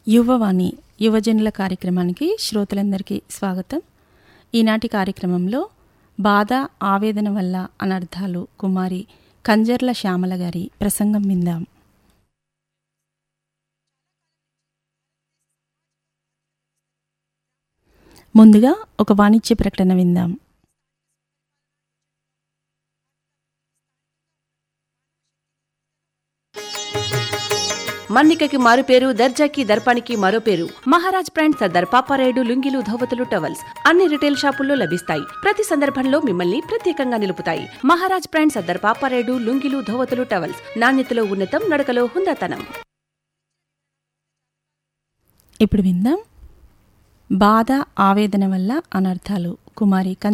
యువవాణి యువజనుల కార్యక్రమానికి శ్రోతలందరికీ స్వాగతం ఈనాటి కార్యక్రమంలో బాధ ఆవేదన వల్ల అనర్థాలు కుమారి కంజర్ల శ్యామల గారి ప్రసంగం విందాం ముందుగా ఒక వాణిజ్య ప్రకటన విందాం మన్నికకి మారు పేరు దర్జాకి దర్పానికి మరో పేరు మహారాజ్ బ్రాండ్ సర్దార్ పాపారాయుడు లుంగిలు ధోవతులు టవల్స్ అన్ని రిటైల్ షాపుల్లో లభిస్తాయి ప్రతి సందర్భంలో మిమ్మల్ని ప్రత్యేకంగా నిలుపుతాయి మహారాజ్ బ్రాండ్ సర్దార్ పాపారాయుడు లుంగిలు ధోవతులు టవల్స్ నాణ్యతలో ఉన్నతం నడకలో హుందాతనం ఇప్పుడు విందాం బాధ ఆవేదన వల్ల అనర్థాలు కుమారి